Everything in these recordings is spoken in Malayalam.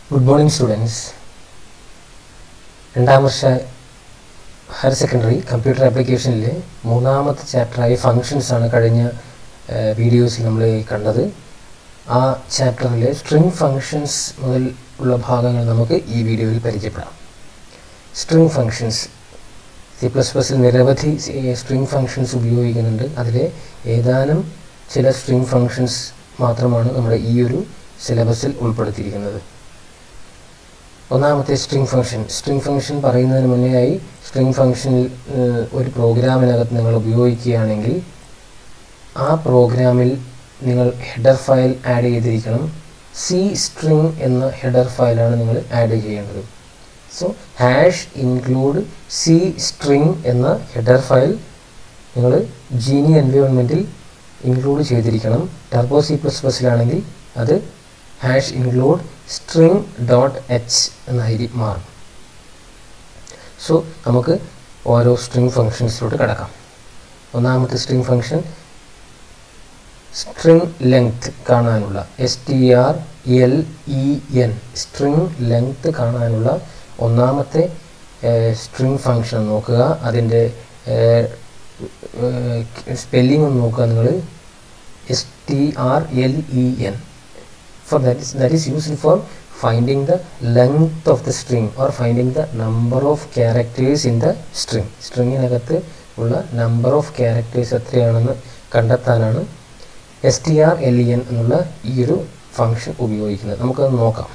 ഗുഡ് മോർണിംഗ് സ്റ്റുഡൻസ് രണ്ടാം വർഷ ഹയർ സെക്കൻഡറി കമ്പ്യൂട്ടർ ആപ്ലിക്കേഷനിലെ മൂന്നാമത്തെ ചാപ്റ്ററായ ഫങ്ഷൻസ് ആണ് കഴിഞ്ഞ വീഡിയോസിൽ നമ്മൾ കണ്ടത് ആ ചാപ്റ്ററിലെ സ്ട്രിങ് ഫങ്ഷൻസ് മുതൽ ഉള്ള ഭാഗങ്ങൾ നമുക്ക് ഈ വീഡിയോയിൽ പരിചയപ്പെടാം സ്ട്രിങ് ഫങ്ഷൻസ് സി പ്ലസ് പ്ലസിൽ നിരവധി സ്ട്രിങ് ഫങ്ഷൻസ് ഉപയോഗിക്കുന്നുണ്ട് അതിലെ ഏതാനും ചില സ്ട്രിങ് ഫങ്ഷൻസ് മാത്രമാണ് നമ്മുടെ ഈ ഒരു സിലബസിൽ ഉൾപ്പെടുത്തിയിരിക്കുന്നത് ഒന്നാമത്തെ സ്ട്രിങ് ഫംഗ്ഷൻ സ്ട്രിങ് ഫംഗ്ഷൻ പറയുന്നതിന് മുന്നേ ആയി സ്ട്രിങ് ഫംഗ്ഷനിൽ ഒരു പ്രോഗ്രാമിനകത്ത് നിങ്ങൾ ഉപയോഗിക്കുകയാണെങ്കിൽ ആ പ്രോഗ്രാമിൽ നിങ്ങൾ ഹെഡർ ഫയൽ ആഡ് ചെയ്തിരിക്കണം സി സ്ട്രിങ് എന്ന ഹെഡർ ഫയലാണ് നിങ്ങൾ ആഡ് ചെയ്യേണ്ടത് so hash include C string എന്ന ഹെഡർ ഫയൽ നിങ്ങൾ ജീനി എൻവയോൺമെൻറ്റിൽ ഇൻക്ലൂഡ് ചെയ്തിരിക്കണം ടർബോ സി പ്ലസ് പ്ലസിലാണെങ്കിൽ അത് hash include string dot h എന്നായി മാറും സോ നമുക്ക് ഓരോ സ്ട്രിങ് ഫങ്ഷൻസിലോട്ട് കിടക്കാം ഒന്നാമത്തെ സ്ട്രിങ് ഫങ്ഷൻ സ്ട്രിങ് ലെങ്ത് കാണാനുള്ള S T R L E N string length കാണാനുള്ള ഒന്നാമത്തെ സ്ട്രിങ് ഫങ്ഷൻ നോക്കുക അതിൻ്റെ സ്പെല്ലിംഗ് ഒന്ന് നോക്കുക നിങ്ങൾ S T R L E N for that is that is used for finding the length of the string or finding the number of characters in the string സ്ട്രിങ്ങിനകത്ത് ഉള്ള നമ്പർ ഓഫ് ക്യാരക്ടേഴ്സ് എത്രയാണെന്ന് കണ്ടെത്താനാണ് S T R L E N എന്നുള്ള ഈ ഒരു ഫങ്ഷൻ ഉപയോഗിക്കുന്നത് നമുക്കത് നോക്കാം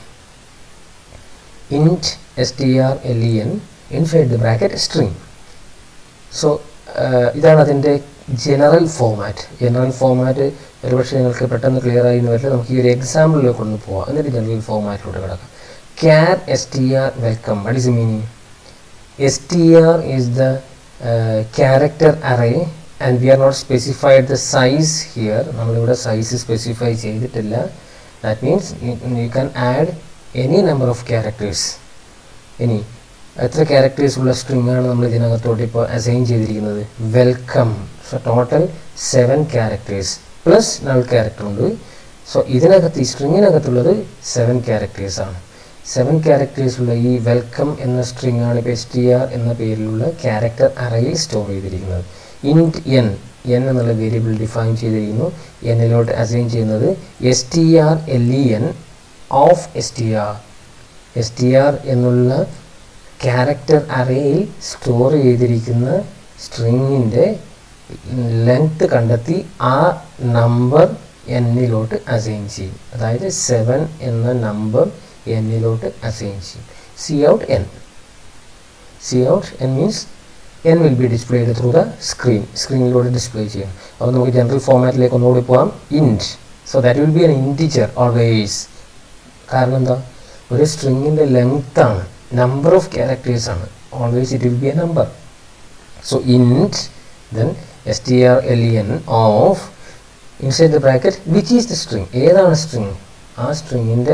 int S T R L E N inside the bracket string so ഇതാണ് അതിൻ്റെ ജനറൽ ഫോമാറ്റ് ജനറൽ ഫോമാറ്റ് ഒരുപക്ഷെ നിങ്ങൾക്ക് പെട്ടെന്ന് ക്ലിയർ ആയി എന്ന് വരില്ല നമുക്ക് ഈ ഒരു എക്സാമ്പിളിലേക്ക് ഒന്ന് പോവാം എന്നിട്ട് ജനറൽ ഫോമാറ്റിലൂടെ കിടക്കാം char S T R welcome what is meaning S T R is the character array and we are not specified the size here നമ്മളിവിടെ സൈസ് സ്പെസിഫൈ ചെയ്തിട്ടില്ല that means you can add any number of characters ഇനി എത്ര ക്യാരക്ടേഴ്സ് ഉള്ള സ്ട്രിങ് ആണ് നമ്മൾ ഇതിനകത്തോട്ട് ഇപ്പോൾ അസൈൻ ചെയ്തിരിക്കുന്നത് welcome so total seven characters plus null character ഉണ്ട് സോ ഇതിനകത്ത് ഈ സ്ട്രിങ്ങിനകത്തുള്ളത് സെവൻ ക്യാരക്ടേഴ്സ് ആണ് സെവൻ ക്യാരക്ടേഴ്സ് ഉള്ള ഈ വെൽക്കം എന്ന സ്ട്രിങ് ആണ് ഇപ്പോൾ എസ് ടി ആർ എന്ന പേരിലുള്ള ക്യാരക്ടർ അറയിൽ സ്റ്റോർ ചെയ്തിരിക്കുന്നത് ഇൻറ്റ് എൻ എൻ എന്നുള്ള വേരിയബിൾ ഡിഫൈൻ ചെയ്തിരിക്കുന്നു എന്നിലോട്ട് അസൈൻ ചെയ്യുന്നത് S T R L E N of S T R S T R എന്നുള്ള ക്യാരക്ടർ അറേയിൽ സ്റ്റോർ ചെയ്തിരിക്കുന്ന സ്ട്രിങ്ങിൻ്റെ ലെങ്ത് കണ്ടെത്തി ആ നമ്പർ എന്നിലോട്ട് അസൈൻ ചെയ്യും അതായത് സെവൻ എന്ന നമ്പർ എന്നിലോട്ട് അസൈൻ ചെയ്യും C out N C out N means N will be displayed through the screen സ്ക്രീനിലൂടെ ഡിസ്പ്ലേ ചെയ്യും അപ്പോൾ നമുക്ക് ജനറൽ ഫോമാറ്റിലേക്ക് ഒന്നുകൂടി പോകാം int so that will be an integer always കാരണം എന്താ ഒരു സ്ട്രിങ്ങിൻ്റെ ലെങ്ത് ആണ് number of characters ആണ് always it will be a number so int then strlen of inside the bracket which is the string ഏതാണ് സ്ട്രിങ് ആ സ്ട്രിങ്ങിൻ്റെ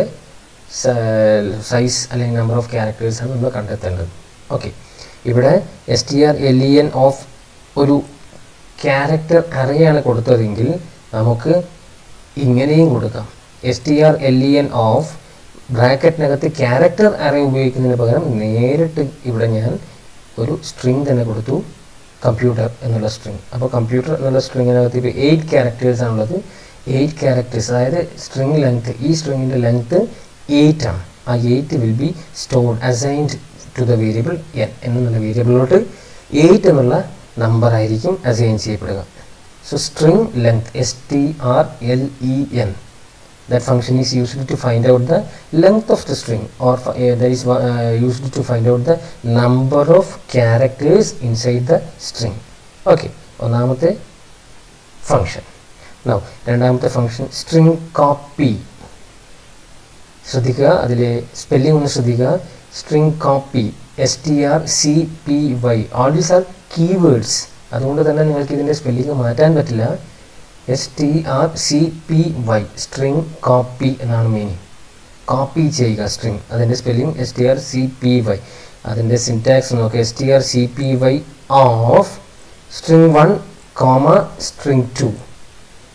സൈസ് അല്ലെങ്കിൽ നമ്പർ ഓഫ് ക്യാരക്ടേഴ്സ് ആണ് നമ്മൾ കണ്ടെത്തേണ്ടത് ഓക്കെ ഇവിടെ S T R L E N of ഒരു ക്യാരക്ടർ അറയാണ് കൊടുത്തതെങ്കിൽ നമുക്ക് ഇങ്ങനെയും കൊടുക്കാം S T R L E N of ബ്രാക്കറ്റിനകത്ത് ക്യാരക്ടർ അറേ ഉപയോഗിക്കുന്നതിന് പകരം നേരിട്ട് ഇവിടെ ഞാൻ ഒരു സ്ട്രിങ് തന്നെ കൊടുത്തു കമ്പ്യൂട്ടർ എന്നുള്ള സ്ട്രിങ് അപ്പോൾ കമ്പ്യൂട്ടർ എന്നുള്ള സ്ട്രിങ്ങിനകത്ത് ഇപ്പോൾ എയ്റ്റ് ക്യാരക്ടേഴ്സ് ആണുള്ളത് എയ്റ്റ് ക്യാരക്ടേഴ്സ് അതായത് സ്ട്രിങ് ലെങ്ത് ഈ സ്ട്രിങ്ങിൻ്റെ ലെങ്ത് എയ്റ്റ് ആണ് ആ eight will be stored assigned to the variable N എന്നുള്ള വേരിയബിളിലോട്ട് എയ്റ്റ് എന്നുള്ള നമ്പർ ആയിരിക്കും അസൈൻ ചെയ്യപ്പെടുക so string length S T R L E N that function is used to find out the length of the string or uh, that is uh, used to find out the number of characters inside the string okay ഒന്നാമത്തെ ഫങ്ഷൻ നൗ രണ്ടാമത്തെ ഫങ്ഷൻ സ്ട്രിങ് കോപ്പി ശ്രദ്ധിക്കുക അതിലെ സ്പെല്ലിംഗ് ഒന്ന് ശ്രദ്ധിക്കുക string copy S T R C P Y all these are keywords അതുകൊണ്ട് തന്നെ നിങ്ങൾക്ക് ഇതിൻ്റെ സ്പെല്ലിംഗ് മാറ്റാൻ പറ്റില്ല S T R C P Y string copy എന്നാണ് മീനിങ് കോപ്പി ചെയ്യുക സ്ട്രിങ് അതിൻ്റെ spelling S T R C P Y അതിൻ്റെ സിൻറ്റാക്സ് നോക്കുക S T R C P Y of string one comma string to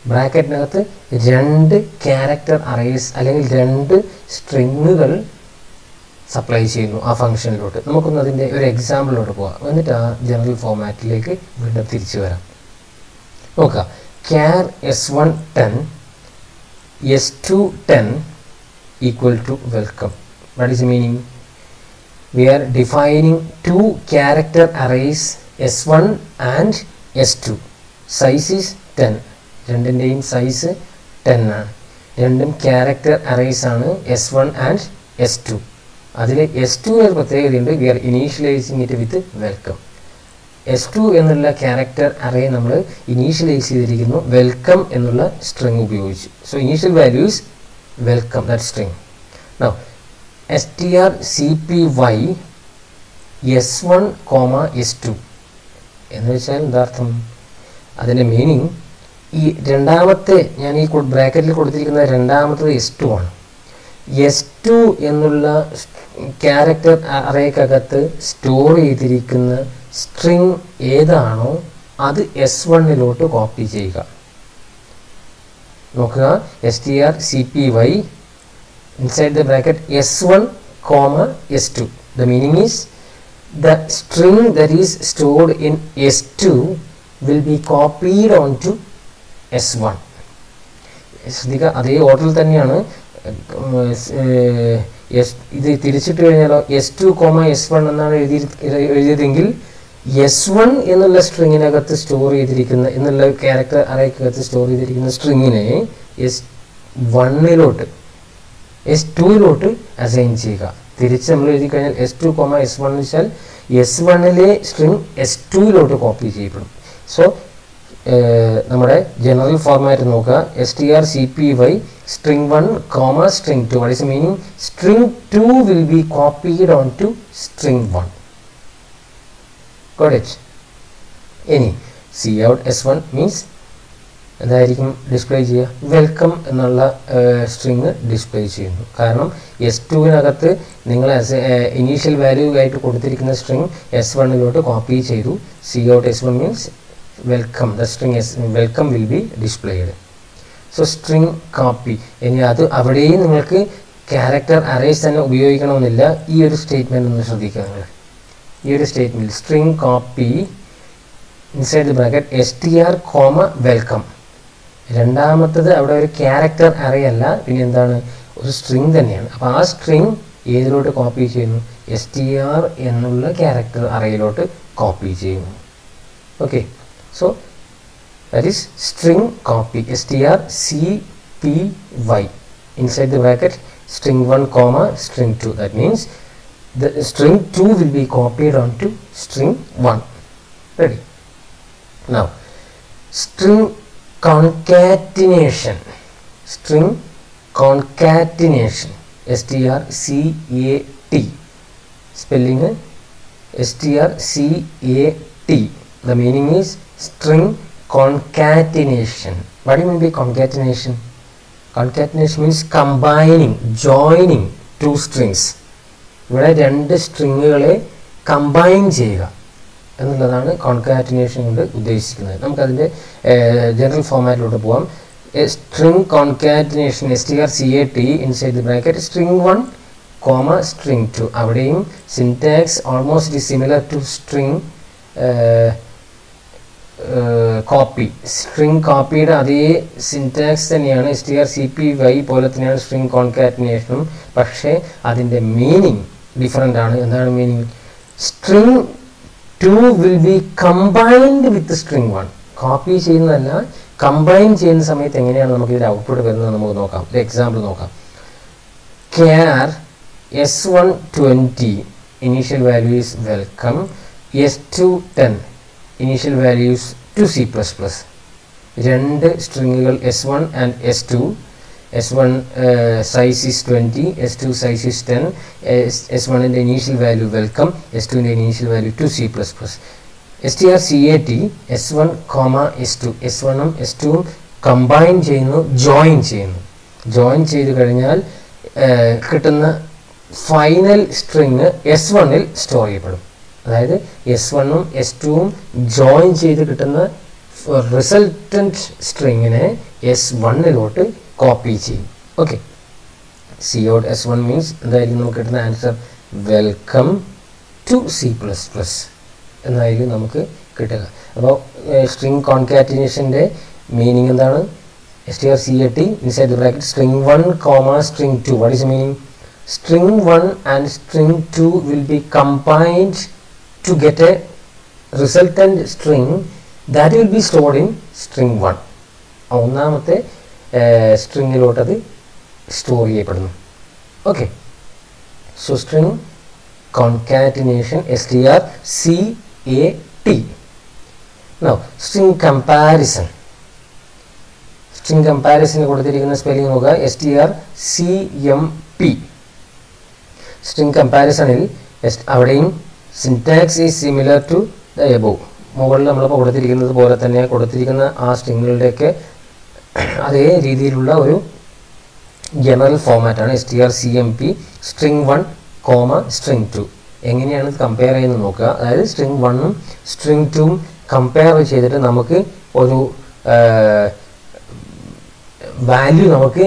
ബ്രാക്കറ്റിനകത്ത് രണ്ട് ക്യാരക്ടർ അറേസ് അല്ലെങ്കിൽ രണ്ട് സ്ട്രിങ്ങുകൾ സപ്ലൈ ചെയ്യുന്നു ആ ഫംഗ്ഷനിലോട്ട് നമുക്കൊന്ന് അതിൻ്റെ ഒരു എക്സാമ്പിളിലോട്ട് പോകാം എന്നിട്ട് ആ ജനറൽ ഫോമാറ്റിലേക്ക് വീണ്ടും തിരിച്ചു വരാം നോക്കുക char S one ten S two ten equal to welcome what is meaning we are defining two character arrays s1 and s2 size is 10 രണ്ടിൻ്റെയും സൈസ് ടെൻ ആണ് രണ്ടും ക്യാരക്ടർ അറേസ് ആണ് S one and S two അതിൽ എസ് ടു ഒരു പ്രത്യേകതയുണ്ട് we are initializing it with welcome S two എന്നുള്ള ക്യാരക്ടർ അറേ നമ്മൾ ഇനീഷ്യലൈസ് ചെയ്തിരിക്കുന്നു വെൽക്കം എന്നുള്ള സ്ട്രിങ് ഉപയോഗിച്ച് so initial values welcome that string now S T R C P Y S one comma S two എന്ന് വെച്ചാൽ എന്താർത്ഥം അതിൻ്റെ മീനിങ് ഈ രണ്ടാമത്തെ ഞാൻ ഈ ബ്രാക്കറ്റിൽ കൊടുത്തിരിക്കുന്ന രണ്ടാമത്തത് എസ് ടു ആണ് എസ് ടു എന്നുള്ള ക്യാരക്ടർ അറേക്കകത്ത് സ്റ്റോർ ചെയ്തിരിക്കുന്ന സ്ട്രിങ് ഏതാണോ അത് എസ് വണ്ണിലോട്ട് കോപ്പി ചെയ്യുക നോക്കുക S T R C P Y inside the bracket s1 comma s2 the meaning is the string that is stored in s2 will be copied onto s1 ശ്രദ്ധിക്കുക അതേ ഓർഡറിൽ തന്നെയാണ് എസ് ഇത് തിരിച്ചിട്ട് കഴിഞ്ഞാലോ S two comma S one എന്നാണ് എഴുതി എഴുതിയതെങ്കിൽ എസ് വൺ എന്നുള്ള സ്ട്രിങ്ങിനകത്ത് സ്റ്റോർ ചെയ്തിരിക്കുന്ന എന്നുള്ള ക്യാരക്ടർ അറേക്കകത്ത് സ്റ്റോർ ചെയ്തിരിക്കുന്ന സ്ട്രിങ്ങിനെ എസ് വണ്ണിലോട്ട് എസ് ടുവിലോട്ട് അസൈൻ ചെയ്യുക തിരിച്ച് നമ്മൾ എഴുതി കഴിഞ്ഞാൽ S two comma S one എന്ന് വെച്ചാൽ എസ് വണ്ണിലെ സ്ട്രിങ് എസ് ടുവിലോട്ട് കോപ്പി ചെയ്യപ്പെടും സോ നമ്മുടെ ജനറൽ ഫോർമാറ്റ് നോക്കുക S T R C P Y string one comma string two what is meaning string two will be copied on to string one got it ഇനി C out S one means എന്തായിരിക്കും ഡിസ്പ്ലേ ചെയ്യുക വെൽക്കം എന്നുള്ള സ്ട്രിങ് ഡിസ്പ്ലേ ചെയ്യുന്നു കാരണം എസ് ടുവിനകത്ത് നിങ്ങൾ ഇനീഷ്യൽ വാല്യൂ ആയിട്ട് കൊടുത്തിരിക്കുന്ന സ്ട്രിങ് എസ് വണ്ണിലോട്ട് കോപ്പി ചെയ്തു C out S one means welcome the string S welcome will be displayed so string copy ഇനി അത് അവിടെയും നിങ്ങൾക്ക് ക്യാരക്ടർ അറേസ് തന്നെ ഉപയോഗിക്കണമെന്നില്ല ഈ ഒരു സ്റ്റേറ്റ്മെൻറ്റ് ഒന്ന് ശ്രദ്ധിക്കുക നിങ്ങൾ ഈ ഒരു statement string copy inside the bracket S T R comma welcome രണ്ടാമത്തത് അവിടെ ഒരു ക്യാരക്ടർ അറയല്ല പിന്നെ എന്താണ് ഒരു സ്ട്രിങ് തന്നെയാണ് അപ്പോൾ ആ സ്ട്രിങ് ഏതിലോട്ട് കോപ്പി ചെയ്യുന്നു എസ് ടി ആർ എന്നുള്ള ക്യാരക്ടർ അറയിലോട്ട് കോപ്പി ചെയ്യുന്നു okay so that is string copy S T R C P Y inside the bracket string 1 comma string 2 that means the string 2 will be copied onto string 1 ready now string concatenation string concatenation s t r c a t spelling s t r c a t the meaning is string concatenation what do you mean by concatenation concatenation means combining joining two strings ഇവിടെ രണ്ട് സ്ട്രിങ്ങുകളെ കമ്പൈൻ ചെയ്യുക എന്നുള്ളതാണ് കോൺകാറ്റിനേഷൻ കൊണ്ട് ഉദ്ദേശിക്കുന്നത് നമുക്കതിൻ്റെ ജനറൽ ഫോമാറ്റിലോട്ട് പോകാം string concatenation S T R C A T inside the bracket string one comma string two അവിടെയും syntax almost similar to string copy string കോപ്പിയുടെ അതേ സിൻടാക്സ് തന്നെയാണ് S T R C P Y പോലെ തന്നെയാണ് സ്ട്രിങ് കോൺകാറ്റിനേഷനും പക്ഷേ അതിൻ്റെ മീനിങ് ഡിഫറെൻ്റ് ആണ് എന്താണ് meaning string two will be combined with string one copy ചെയ്യുന്നതല്ല കമ്പൈൻ ചെയ്യുന്ന സമയത്ത് എങ്ങനെയാണ് നമുക്ക് ഇതിൻ്റെ ഔട്ട്പുട്ട് വരുന്നത് നമുക്ക് നോക്കാം ഒരു എക്സാമ്പിൾ നോക്കാം char S one twenty initial value is welcome S two ten initial values to C plus plus രണ്ട് സ്ട്രിങ്ങുകൾ S one and S two S one size is twenty S two size is ten S വണ്ണിൻ്റെ ഇനീഷ്യൽ വാല്യൂ വെൽക്കം എസ് ടുവിൻ്റെ initial value to C plus plus S T R C A T S one comma S two S വണ്ണും എസ് ടുവും കമ്പൈൻ ചെയ്യുന്നു ജോയിൻ ചെയ്യുന്നു ജോയിൻ ചെയ്ത് കഴിഞ്ഞാൽ കിട്ടുന്ന ഫൈനൽ സ്ട്രിങ് എസ് വണ്ണിൽ സ്റ്റോർ ചെയ്യപ്പെടും അതായത് എസ് വണ്ണും എസ് ടുവും ജോയിൻ ചെയ്ത് കിട്ടുന്ന റിസൾട്ടൻറ്റ് സ്ട്രിങ്ങിനെ എസ് വണ്ണിലോട്ട് കോപ്പി ചെയ്യും okay C out S one means എന്തായിരിക്കും നമുക്ക് കിട്ടുന്ന answer welcome to C plus plus എന്നായിരിക്കും നമുക്ക് കിട്ടുക അപ്പോൾ സ്ട്രിങ് കോൺകാറ്റിനേഷൻ്റെ മീനിങ് എന്താണ് S T R C A T inside the bracket string one comma string two what is meaning string 1 and string 2 will be combined to get a resultant string that will be stored in string 1 ആ ഒന്നാമത്തെ സ്ട്രിങ്ങിലോട്ട് അത് സ്റ്റോർ ചെയ്യപ്പെടുന്നു okay so string concatenation S T R C A T no string comparison string കമ്പാരിസന് കൊടുത്തിരിക്കുന്ന സ്പെല്ലിംഗ് നോക്കുക S T R C M P string കമ്പാരിസണിൽ അവിടെയും syntax is similar to the above മുകളിൽ നമ്മളിപ്പോൾ കൊടുത്തിരിക്കുന്നത് പോലെ തന്നെ കൊടുത്തിരിക്കുന്ന ആ സ്ട്രിങ്ങുകളുടെയൊക്കെ അതേ രീതിയിലുള്ള ഒരു ജനറൽ ഫോമാറ്റാണ് S T R C M P string one comma string two എങ്ങനെയാണ് ഇത് കമ്പയർ ചെയ്യുന്നത് നോക്കുക അതായത് സ്ട്രിങ് വണ്ണും സ്ട്രിങ് ടുവും കമ്പയർ ചെയ്തിട്ട് നമുക്ക് ഒരു വാല്യൂ നമുക്ക്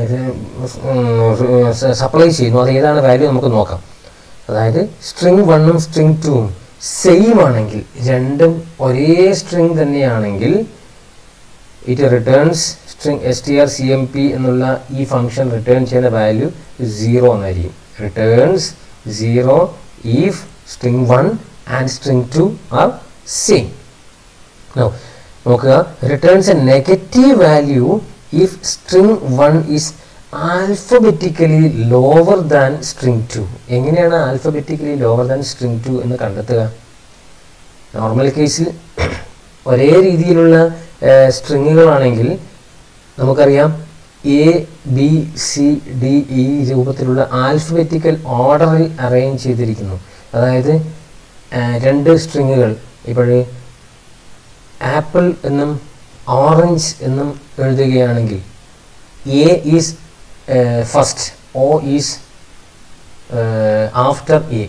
സപ്ലൈ ചെയ്യുന്നു അത് ഏതാണ് വാല്യൂ നമുക്ക് നോക്കാം അതായത് സ്ട്രിങ് വണ്ണും സ്ട്രിങ് ടുവും സെയിം ആണെങ്കിൽ രണ്ടും ഒരേ സ്ട്രിങ് തന്നെയാണെങ്കിൽ it returns string S T R C M P എന്നുള്ള ഈ ഫംഗ്ഷൻ റിട്ടേൺ ചെയ്യുന്ന വാല്യൂ സീറോ എന്നായിരിക്കും returns zero if string one and string two are same നോക്കുക returns a negative value if string 1 is alphabetically lower than string 2 എങ്ങനെയാണ് alphabetically lower than string two എന്ന് കണ്ടെത്തുക നോർമൽ കേസിൽ ഒരേ രീതിയിലുള്ള സ്ട്രിങ്ങുകളാണെങ്കിൽ നമുക്കറിയാം എ ബി സി ഡി ഈ രൂപത്തിലുള്ള ആൽഫബറ്റിക്കൽ ഓർഡറിൽ അറേഞ്ച് ചെയ്തിരിക്കുന്നു അതായത് രണ്ട് സ്ട്രിങ്ങുകൾ ഇപ്പോഴ് ആപ്പിൾ എന്നും ഓറഞ്ച് എന്നും എഴുതുകയാണെങ്കിൽ A is first O is after A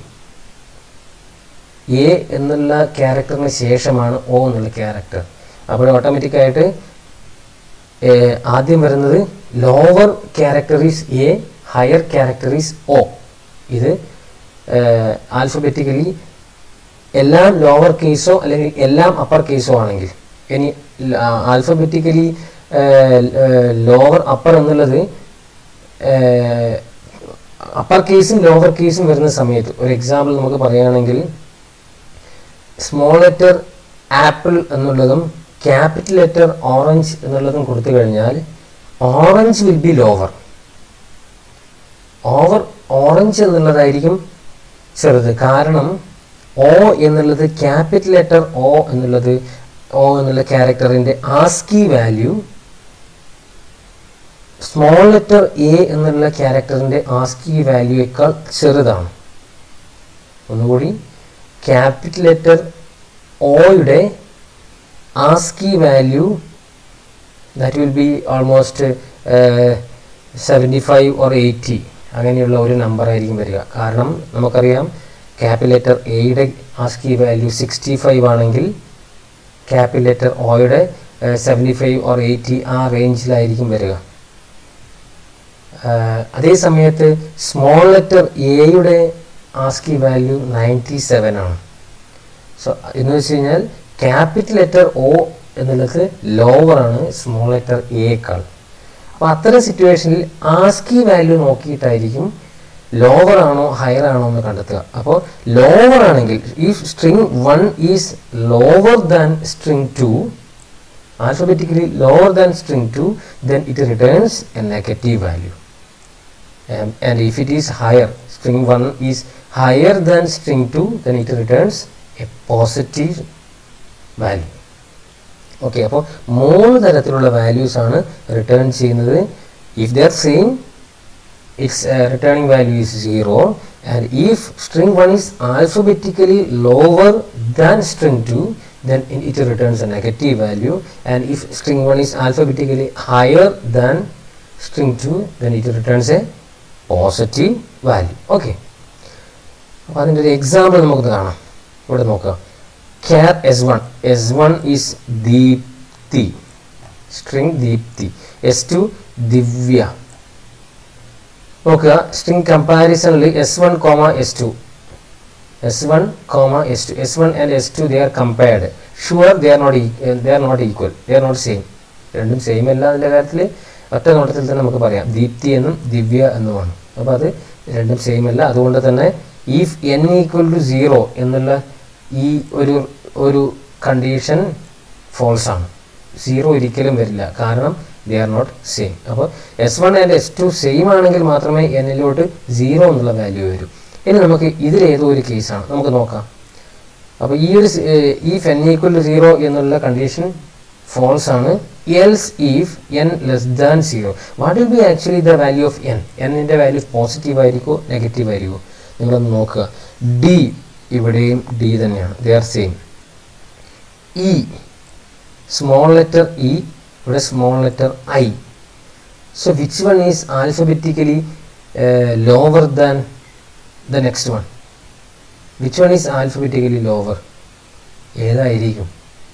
A എന്നുള്ള ക്യാരക്ടറിന് ശേഷമാണ് ഒ എന്നുള്ള ക്യാരക്ടർ അപ്പോൾ ഓട്ടോമാറ്റിക്കായിട്ട് ആദ്യം വരുന്നത് lower character is A higher character is O ഇത് ആൽഫബറ്റിക്കലി എല്ലാം ലോവർ കേസോ അല്ലെങ്കിൽ എല്ലാം അപ്പർ കേസോ ആണെങ്കിൽ ഇനി ആൽഫബറ്റിക്കലി ലോവർ അപ്പർ എന്നുള്ളത് അപ്പർ കേസും ലോവർ കേസും വരുന്ന സമയത്ത് ഒരു എക്സാമ്പിൾ നമുക്ക് പറയുകയാണെങ്കിൽ സ്മോൾ ലെറ്റർ ആപ്പിൾ എന്നുള്ളതും ക്യാപിറ്റൽ ലെറ്റർ ഓറഞ്ച് എന്നുള്ളതും കൊടുത്തു കഴിഞ്ഞാൽ orange will be lower over orange എന്നുള്ളതായിരിക്കും ചെറുത് കാരണം ഒ എന്നുള്ളത് ക്യാപിറ്റൽ ലെറ്റർ ഒ എന്നുള്ളത് ഒ എന്നുള്ള ക്യാരക്ടറിൻ്റെ ASCII value small letter A എന്നുള്ള ക്യാരക്ടറിൻ്റെ ആസ്കി വാല്യൂയേക്കാൾ ചെറുതാണ് ഒന്നുകൂടി ക്യാപിറ്റൽ ലെറ്റർ ഒയുടെ ASCII value that will be almost seventy five or eighty അങ്ങനെയുള്ള ഒരു നമ്പർ ആയിരിക്കും വരിക കാരണം നമുക്കറിയാം ക്യാപിറ്റൽ ലെറ്റർ എയുടെ ആസ്കി വാല്യൂ സിക്സ്റ്റി ഫൈവ് ആണെങ്കിൽ ക്യാപിറ്റൽ ലെറ്റർ ഒയുടെ സെവൻറ്റി ഫൈവ് ഓർ എയ്റ്റി ആ റേഞ്ചിലായിരിക്കും വരിക അതേ സമയത്ത് സ്മോൾ ലെറ്റർ എയുടെ ആസ്കി വാല്യൂ നയൻറ്റി സെവൻ ആണ് സോ എന്ന് വെച്ച് കഴിഞ്ഞാൽ ക്യാപിറ്റൽ ലെറ്റർ ഒ എന്നുള്ളത് ലോവർ ആണ് സ്മോൾ ലെറ്റർ എയേക്കാൾ അപ്പോൾ അത്തരം സിറ്റുവേഷനിൽ ആസ്കി വാല്യൂ നോക്കിയിട്ടായിരിക്കും ലോവർ ആണോ ഹയർ ആണോ എന്ന് കണ്ടെത്തുക അപ്പോൾ ലോവർ ആണെങ്കിൽ ഈ string one is lower than string two alphabetically lower than string two then it returns a negative value and if it is higher string one is higher than string two then it returns a positive value okay അപ്പോൾ മൂന്ന് തരത്തിലുള്ള വാല്യൂസ് ആണ് റിട്ടേൺ ചെയ്യുന്നത് if they're same its uh, returning value is 0 and if string 1 is alphabetically lower than string 2 then it returns a negative value and if string 1 is alphabetically higher than string 2 then it returns a positive value okay അപ്പോൾ അതിൻ്റെ ഒരു എക്സാമ്പിൾ നമുക്ക് കാണാം ഇവിടെ നോക്കാം char S one S one is Deepthi string Deepthi S two Divya നോക്കുക സ്ട്രിങ് കമ്പാരിസണിൽ S one comma S two S one comma S two S one and S two they are compared sure they are not they are not equal they are not same രണ്ടും സെയിം അല്ല അതിൻ്റെ കാര്യത്തിൽ ഒറ്റ നോട്ടത്തിൽ തന്നെ നമുക്ക് പറയാം ദീപ്തി എന്നും ദിവ്യ എന്നുമാണ് അപ്പോൾ അത് രണ്ടും സെയിം അല്ല അതുകൊണ്ട് തന്നെ if N equal to zero എന്നുള്ള ഈ ഒരു ഒരു കണ്ടീഷൻ ഫോൾസ് ആണ് സീറോ ഒരിക്കലും വരില്ല കാരണം ദേ ആർ നോട്ട് സെയിം അപ്പോൾ S one and S two same ആണെങ്കിൽ മാത്രമേ എന്നിലോട്ട് സീറോ എന്നുള്ള വാല്യൂ വരൂ ഇനി നമുക്ക് ഇതിലേതോ ഒരു കേസാണ് നമുക്ക് നോക്കാം അപ്പോൾ ഈ ഒരു ഈ ഫെൻ ഈക്വൽ ടു സീറോ എന്നുള്ള കണ്ടീഷൻ ഫോൾസ് ആണ് else if N less than zero what will be actually the value of N എന്നിൻ്റെ വാല്യൂ പോസിറ്റീവ് ആയിരിക്കുമോ നെഗറ്റീവ് ആയിരിക്കുമോ നിങ്ങളൊന്ന് നോക്കുക ഡി ഇവിടെയും ഡി തന്നെയാണ് they are same E small letter E ഇവിടെ small letter I so which one is alphabetically lower than the next one which one is alphabetically lower ഏതായിരിക്കും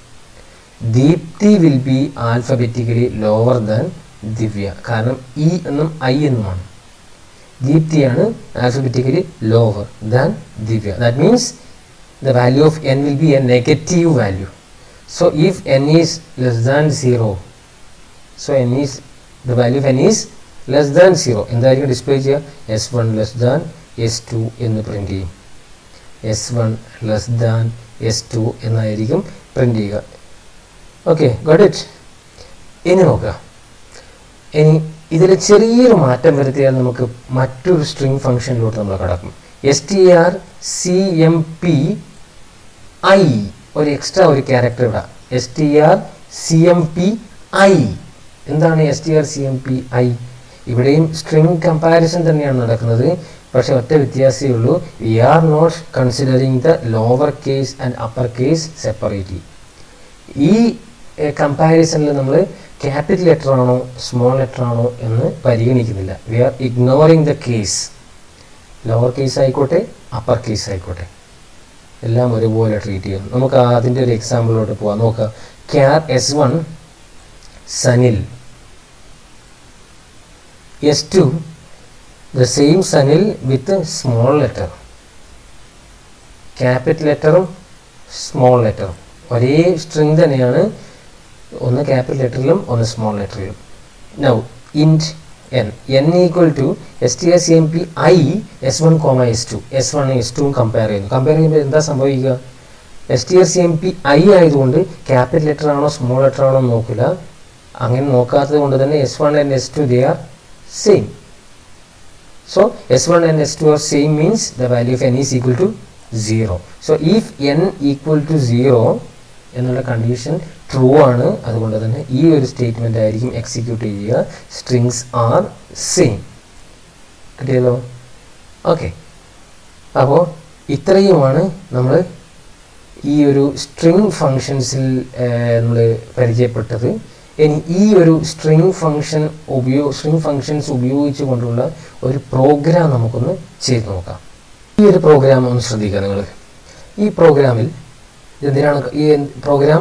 Deepthi will be alphabetically lower than Divya കാരണം ഇ എന്നും ഐ എന്നുമാണ് ദീപ്തിയാണ് alphabetically lower than Divya that means the value of n will be a negative value. So if n is less than 0, so n is the value of n is less than 0. എന്തായിരിക്കും ഡിസ്പ്ലേ ചെയ്യുക S one less than S two എന്ന് പ്രിൻ്റ് ചെയ്യും S one less than S two എന്നായിരിക്കും പ്രിൻ്റ് ചെയ്യുക ഓക്കെ ഗോട്ട് ഇറ്റ് ഇനി നോക്കുക ഇനി ഇതിൽ ചെറിയൊരു മാറ്റം വരുത്തിയാൽ നമുക്ക് മറ്റൊരു സ്ട്രിങ് ഫംഗ്ഷനിലോട്ട് നമ്മൾ കടക്കും S T R C M P I ഒരു എക്സ്ട്രാ ഒരു ക്യാരക്ടർ ഇവിടെ S T R C M P I എന്താണ് S T R C M P I ഇവിടെയും സ്ട്രിങ് കമ്പാരിസൺ തന്നെയാണ് നടക്കുന്നത് പക്ഷെ ഒറ്റ വ്യത്യാസമേ ഉള്ളൂ we are not considering the lower case and upper case separately ഈ കമ്പാരിസണിൽ നമ്മൾ ക്യാപിറ്റൽ ലെറ്റർ ആണോ സ്മോൾ ലെറ്റർ ആണോ എന്ന് പരിഗണിക്കുന്നില്ല we are ignoring the case lower case ആയിക്കോട്ടെ അപ്പർ കേസ് ആയിക്കോട്ടെ എല്ലാം ഒരുപോലെ ട്രീറ്റ് ചെയ്യുന്നു നമുക്ക് അതിൻ്റെ ഒരു എക്സാമ്പിളിലോട്ട് പോവാം നോക്കുക char S one Sanil S two the same Sanil with small letter capital ലെറ്ററും സ്മോൾ ലെറ്ററും ഒരേ സ്ട്രിങ് തന്നെയാണ് ഒന്ന് ക്യാപിറ്റൽ ലെറ്ററിലും ഒന്ന് സ്മോൾ ലെറ്ററിലും now int N N equal to S T S M P I S one comma S two S one S ടുവും കമ്പയർ ചെയ്യുന്നു കമ്പയർ ചെയ്യുമ്പോൾ എന്താ സംഭവിക്കുക S T S M P I ആയതുകൊണ്ട് ക്യാപിറ്റൽ ലെറ്റർ ആണോ സ്മോൾ ലെറ്റർ ആണോ എന്ന് നോക്കില്ല അങ്ങനെ നോക്കാത്തത് കൊണ്ട് തന്നെ S one and S two they are same so S one and S two are same means the value of N is equal to zero so if N equal to zero എന്നുള്ള കണ്ടീഷൻ ട്രൂ ആണ് അതുകൊണ്ട് തന്നെ ഈ ഒരു സ്റ്റേറ്റ്മെൻ്റ് ആയിരിക്കും എക്സിക്യൂട്ട് ചെയ്യുക സ്ട്രിങ്സ് ആർ സെയിം കിട്ടിയല്ലോ ഓക്കെ അപ്പോൾ ഇത്രയുമാണ് നമ്മൾ ഈ ഒരു സ്ട്രിങ് ഫങ്ഷൻസിൽ നമ്മൾ പരിചയപ്പെട്ടത് ഇനി ഈ ഒരു സ്ട്രിങ് ഫങ്ഷൻ ഉപയോഗ സ്ട്രിങ് ഫങ്ഷൻസ് ഉപയോഗിച്ചു കൊണ്ടുള്ള ഒരു പ്രോഗ്രാം നമുക്കൊന്ന് ചെയ്ത് നോക്കാം ഈ ഒരു പ്രോഗ്രാം ഒന്ന് ശ്രദ്ധിക്കുക നിങ്ങൾ ഈ പ്രോഗ്രാമിൽ എന്തിനാണ് ഈ program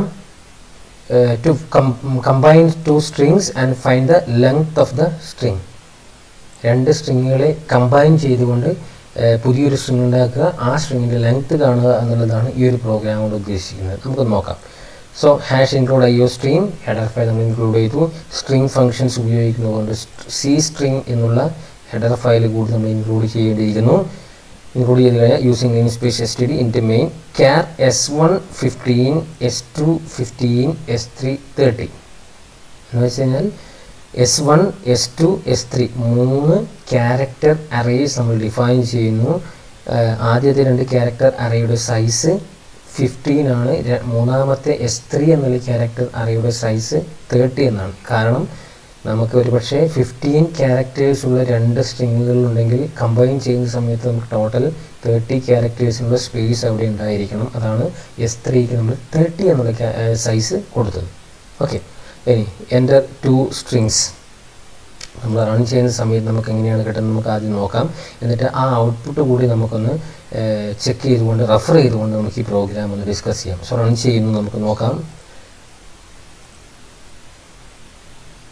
to combine two strings and find the length of the string രണ്ട് സ്ട്രിങ്ങുകളെ കമ്പൈൻ ചെയ്തുകൊണ്ട് പുതിയൊരു സ്ട്രിങ് ഉണ്ടാക്കുക ആ സ്ട്രിങ്ങിൻ്റെ ലെങ്ത് കാണുക എന്നുള്ളതാണ് ഈ ഒരു പ്രോഗ്രാം കൊണ്ട് ഉദ്ദേശിക്കുന്നത് നമുക്ക് നോക്കാം so hash include I O stream header file നമ്മൾ ഇൻക്ലൂഡ് ചെയ്തു സ്ട്രിങ് ഫങ്ഷൻസ് ഉപയോഗിക്കുന്നതുകൊണ്ട് സി സ്ട്രിങ് എന്നുള്ള ഹെഡർ ഫയൽ കൂടി നമ്മൾ ഇൻക്ലൂഡ് ചെയ്യേണ്ടിയിരിക്കുന്നു ഇൻക്ലൂഡ് ചെയ്ത് കഴിഞ്ഞാൽ using namespace S T D int main char S one fifteen S two fifteen S three thirty എന്ന് വെച്ച് കഴിഞ്ഞാൽ S one S two S three മൂന്ന് ക്യാരക്ടർ അറേസ് നമ്മൾ ഡിഫൈൻ ചെയ്യുന്നു ആദ്യത്തെ രണ്ട് ക്യാരക്ടർ അറേയുടെ സൈസ് ഫിഫ്റ്റീൻ ആണ് മൂന്നാമത്തെ എസ് ത്രീ എന്നുള്ള ക്യാരക്ടർ അറേയുടെ സൈസ് തേർട്ടി എന്നാണ് കാരണം നമുക്ക് ഒരു പക്ഷേ ഫിഫ്റ്റീൻ ക്യാരക്ടേഴ്സ് ഉള്ള രണ്ട് സ്ട്രിങ്ങുകൾ ഉണ്ടെങ്കിൽ കമ്പൈൻ ചെയ്യുന്ന സമയത്ത് നമുക്ക് ടോട്ടൽ തേർട്ടി ക്യാരക്ടേഴ്സിനുള്ള സ്പേസ് അവിടെ ഉണ്ടായിരിക്കണം അതാണ് എസ് ത്രീക്ക് നമ്മൾ തേർട്ടി എന്നുള്ള സൈസ് കൊടുത്തത് ഓക്കെ ഇനി എൻ്റെ ടു സ്ട്രിങ്സ് നമ്മൾ റൺ ചെയ്യുന്ന സമയത്ത് നമുക്ക് എങ്ങനെയാണ് കിട്ടുന്നത് നമുക്ക് ആദ്യം നോക്കാം എന്നിട്ട് ആ ഔട്ട്പുട്ട് കൂടി നമുക്കൊന്ന് ചെക്ക് ചെയ്തുകൊണ്ട് റെഫർ ചെയ്തുകൊണ്ട് നമുക്ക് ഈ പ്രോഗ്രാം ഒന്ന് ഡിസ്കസ് ചെയ്യാം സോ റൺ ചെയ്യുന്നു നമുക്ക് നോക്കാം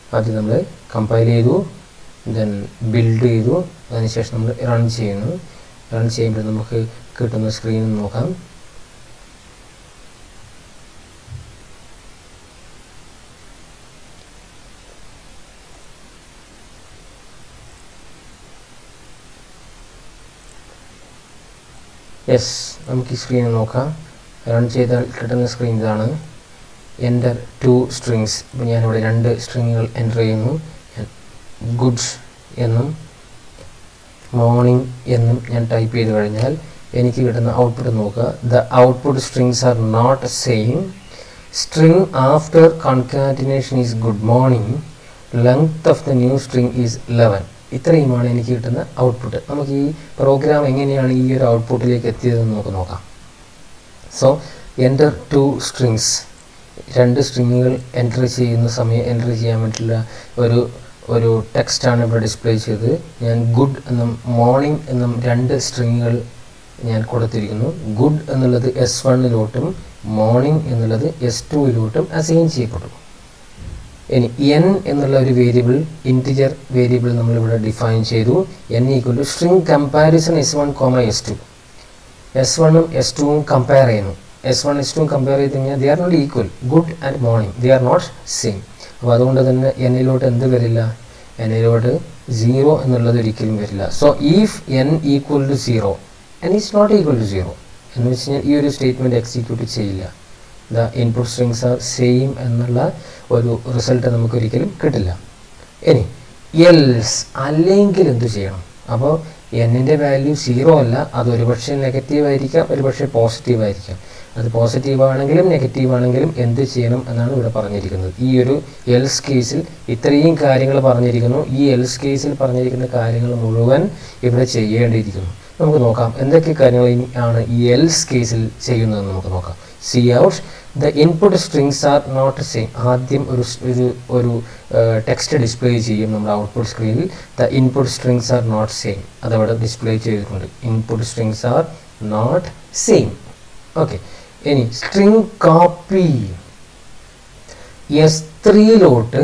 ആദ്യം നമ്മൾ കമ്പൈൽ ചെയ്തു ദെൻ ബിൽഡ് ചെയ്തു അതിനുശേഷം നമ്മൾ റൺ ചെയ്യുന്നു റൺ ചെയ്യുമ്പോൾ നമുക്ക് കിട്ടുന്ന സ്ക്രീൻ നോക്കാം യെസ് നമുക്ക് ഈ സ്ക്രീൻ നോക്കാം റൺ ചെയ്താൽ കിട്ടുന്ന സ്ക്രീൻ ഇതാണ് എൻ്റർ ടു സ്ട്രിങ്സ് ഇപ്പോൾ ഞാനിവിടെ രണ്ട് സ്ട്രിങ്ങുകൾ എൻ്റർ ചെയ്യുന്നു ഗുഡ്സ് എന്നും മോർണിംഗ് എന്നും ഞാൻ ടൈപ്പ് ചെയ്ത് കഴിഞ്ഞാൽ എനിക്ക് കിട്ടുന്ന ഔട്ട്പുട്ട് നോക്കുക the output strings are not same string after concatenation is good morning length of the new string is eleven ഇത്രയുമാണ് എനിക്ക് കിട്ടുന്ന ഔട്ട്പുട്ട് നമുക്ക് ഈ പ്രോഗ്രാം എങ്ങനെയാണ് ഈ ഒരു ഔട്ട്പുട്ടിലേക്ക് എത്തിയതെന്ന് നമുക്ക് നോക്കാം സോ എൻ്റർ ടു സ്ട്രിങ്സ് രണ്ട് സ്ട്രിങ്ങുകൾ എൻ്റർ ചെയ്യുന്ന സമയം എൻ്റർ ചെയ്യാൻ വേണ്ടിയിട്ടുള്ള ഒരു ഒരു ടെക്സ്റ്റാണ് ഇവിടെ ഡിസ്പ്ലേ ചെയ്തത് ഞാൻ ഗുഡ് എന്നും മോർണിംഗ് എന്നും രണ്ട് സ്ട്രിങ്ങുകൾ ഞാൻ കൊടുത്തിരിക്കുന്നു ഗുഡ് എന്നുള്ളത് എസ് വണ്ണിലോട്ടും മോർണിംഗ് എന്നുള്ളത് എസ് ടുവിലോട്ടും അസൈൻ ചെയ്യപ്പെട്ടു ഇനി എൻ എന്നുള്ള ഒരു വേരിയബിൾ ഇൻറ്റിജർ വേരിയബിൾ നമ്മളിവിടെ ഡിഫൈൻ ചെയ്തു N equal to string comparison S one comma S two S വണ്ണും എസ് ടുവും കമ്പയർ ചെയ്യുന്നു എസ് വൺ എസ് ടുവും കമ്പയർ ചെയ്ത് കഴിഞ്ഞാൽ they are not equal good and morning they are not same അപ്പോൾ അതുകൊണ്ട് തന്നെ എന്നിലോട്ട് എന്ത് വരില്ല എന്നിലോട്ട് സീറോ എന്നുള്ളത് ഒരിക്കലും വരില്ല so if N equal to zero N is not equal to zero എന്ന് വെച്ച് കഴിഞ്ഞാൽ ഈ ഒരു സ്റ്റേറ്റ്മെൻറ്റ് എക്സിക്യൂട്ട് ചെയ്യില്ല the input strings are same എന്നുള്ള ഒരു റിസൾട്ട് നമുക്ക് ഒരിക്കലും കിട്ടില്ല ഇനി എൽസ് അല്ലെങ്കിൽ എന്ത് ചെയ്യണം അപ്പോൾ എന്നിൻ്റെ വാല്യൂ സീറോ അല്ല അത് ഒരുപക്ഷെ നെഗറ്റീവ് ആയിരിക്കാം ഒരുപക്ഷെ പോസിറ്റീവ് ആയിരിക്കാം അത് പോസിറ്റീവ് ആണെങ്കിലും നെഗറ്റീവ് ആണെങ്കിലും എന്ത് ചെയ്യണം എന്നാണ് ഇവിടെ പറഞ്ഞിരിക്കുന്നത് ഈ ഒരു എൽസ് കേസിൽ ഇത്രയും കാര്യങ്ങൾ പറഞ്ഞിരിക്കുന്നു ഈ എൽസ് കേസിൽ പറഞ്ഞിരിക്കുന്ന കാര്യങ്ങൾ മുഴുവൻ ഇവിടെ ചെയ്യേണ്ടിയിരിക്കുന്നു നമുക്ക് നോക്കാം എന്തൊക്കെ കാര്യങ്ങൾ ആണ് ഈ എൽസ് കേസിൽ ചെയ്യുന്നതെന്ന് നമുക്ക് നോക്കാം C out the input strings are not same ആദ്യം ഒരു ഒരു ഒരു ടെക്സ്റ്റ് ഡിസ്പ്ലേ ചെയ്യും നമ്മുടെ ഔട്ട്പുട്ട് സ്ക്രീനിൽ the input strings are not same അതവിടെ ഡിസ്പ്ലേ ചെയ്തിട്ടുണ്ട് input strings are not same okay ഇനി സ്ട്രിങ് കോപ്പി എസ് ത്രീയിലോട്ട്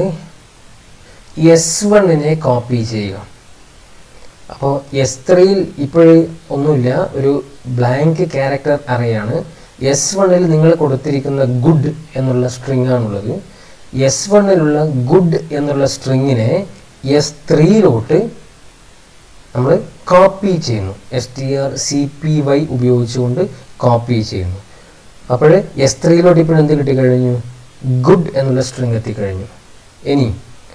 എസ് വണ്ണിനെ കോപ്പി ചെയ്യുക അപ്പോൾ എസ് ത്രീയിൽ ഇപ്പോഴ് ഒന്നുമില്ല ഒരു ബ്ലാങ്ക് ക്യാരക്ടർ അറയാണ് എസ് വണ്ണിൽ നിങ്ങൾ കൊടുത്തിരിക്കുന്ന ഗുഡ് എന്നുള്ള സ്ട്രിങ് ആണുള്ളത് എസ് വണ്ണിലുള്ള ഗുഡ് എന്നുള്ള സ്ട്രിങ്ങിനെ എസ് ത്രീയിലോട്ട് നമ്മൾ കോപ്പി ചെയ്യുന്നു S T R C P Y ഉപയോഗിച്ചുകൊണ്ട് കോപ്പി ചെയ്യുന്നു അപ്പോൾ എസ് ത്രീയിലോട്ട് ഇപ്പോൾ എന്ത് കിട്ടിക്കഴിഞ്ഞു ഗുഡ് എന്നുള്ള സ്ട്രിങ് എത്തിക്കഴിഞ്ഞു ഇനി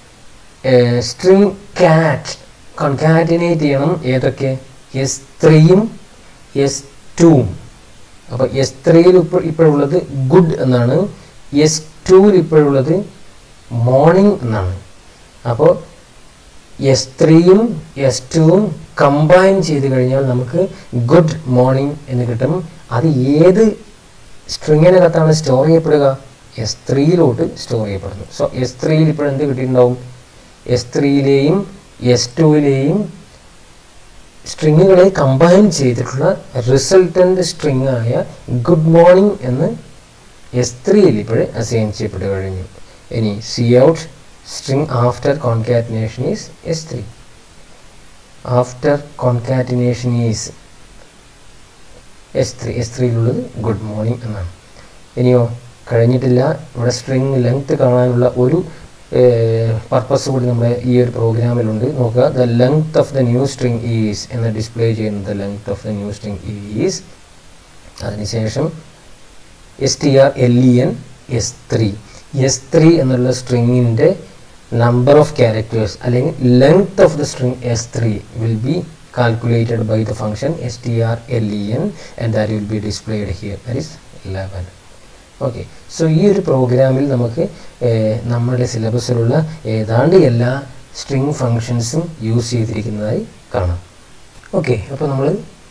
സ്ട്രിങ് കാറ്റ് കൺകാറ്റിനേറ്റ് ചെയ്യണം ഏതൊക്കെ എസ് ത്രീയും എസ് ടുവും അപ്പോൾ എസ് ത്രീയിൽ ഇപ്പോൾ ഇപ്പോഴുള്ളത് ഗുഡ് എന്നാണ് എസ് ടുവിൽ ഇപ്പോഴുള്ളത് മോർണിംഗ് എന്നാണ് അപ്പോൾ എസ് ത്രീയും എസ് ടുവും കമ്പൈൻ ചെയ്ത് കഴിഞ്ഞാൽ നമുക്ക് ഗുഡ് മോർണിംഗ് എന്ന് കിട്ടും അത് ഏത് സ്ട്രിങ്ങിനകത്താണ് സ്റ്റോർ ചെയ്യപ്പെടുക എസ് ത്രീയിലോട്ട് സ്റ്റോർ ചെയ്യപ്പെടുന്നു സോ എസ് ത്രീയിൽ ഇപ്പോൾ എന്ത് കിട്ടിയിട്ടുണ്ടാവും എസ് ത്രീയിലെയും എസ് ടുവിലെയും സ്ട്രിങ്ങുകളെ കമ്പൈൻ ചെയ്തിട്ടുള്ള റിസൾട്ടൻ്റ് സ്ട്രിങ് ആയ ഗുഡ് മോർണിംഗ് എന്ന് എസ് ത്രീയിൽ ഇപ്പോൾ അസൈൻ ചെയ്യപ്പെട്ടു കഴിഞ്ഞു ഇനി C out string after concatenation is S three after concatenation is S three S ത്രീയിലുള്ളത് ഗുഡ് മോർണിംഗ് എന്നാണ് ഇനിയോ കഴിഞ്ഞിട്ടില്ല ഇവിടെ സ്ട്രിങ് ലെങ്ത് കാണാനുള്ള ഒരു പർപ്പസ് കൂടി നമ്മുടെ ഈ ഒരു പ്രോഗ്രാമിലുണ്ട് നോക്കുക the length of the new string is എന്ന് ഡിസ്പ്ലേ ചെയ്യുന്നത് length of the new string is അതിനുശേഷം S T R L E N S three S three എന്നുള്ള സ്ട്രിങ്ങിൻ്റെ നമ്പർ ഓഫ് ക്യാരക്ടേഴ്സ് അല്ലെങ്കിൽ length of the string S three will be calculated by the function strlen and that will be displayed here that is 11 okay so ഈ ഒരു പ്രോഗ്രാമിൽ നമുക്ക് നമ്മുടെ സിലബസിലുള്ള ഏതാണ്ട് എല്ലാ സ്ട്രിങ് ഫങ്ഷൻസും യൂസ് ചെയ്തിരിക്കുന്നതായി കാണാം ഓക്കെ അപ്പോൾ നമ്മൾ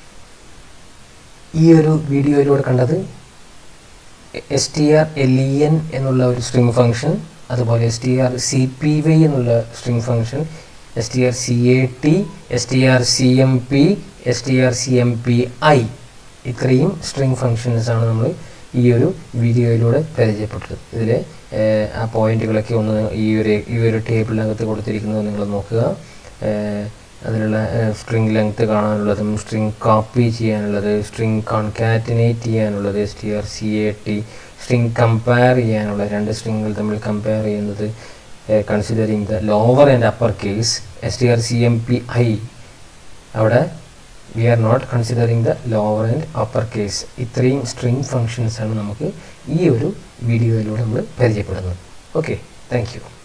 ഈ ഒരു വീഡിയോയിലൂടെ കണ്ടത് S T R L E N എന്നുള്ള ഒരു സ്ട്രിങ് ഫങ്ഷൻ അതുപോലെ S T R C P Y എന്നുള്ള string function S T R C A T S T R C M P S T R C M P I ഇത്രയും സ്ട്രിങ് ഫങ്ഷൻസ് ആണ് നമ്മൾ ഈ ഒരു വീഡിയോയിലൂടെ പരിചയപ്പെട്ടത് ഇതിൽ ആ പോയിന്റുകളൊക്കെ ഒന്ന് ഈ ഒരു ഈ ഒരു ടേബിളിനകത്ത് കൊടുത്തിരിക്കുന്നത് നിങ്ങൾ നോക്കുക ഏഹ് അതിലുള്ള സ്ട്രിങ് ലെങ്ത് കാണാനുള്ളതും സ്ട്രിങ് കോപ്പി ചെയ്യാനുള്ളത് സ്ട്രിങ് കോൺകാറ്റിനേറ്റ് ചെയ്യാനുള്ളത് S T R C A T string compare ചെയ്യാനുള്ള രണ്ട് സ്ട്രിങ്ങുകൾ തമ്മിൽ കമ്പയർ ചെയ്യുന്നത് considering the lower and upper case S T R C M P I അവിടെ we are not considering the lower and upper case ഇത്രയും സ്ട്രിങ് ഫങ്ഷൻസ് ആണ് നമുക്ക് ഈ ഒരു വീഡിയോയിലൂടെ നമ്മൾ പരിചയപ്പെടുന്നത് ഓക്കെ താങ്ക് യു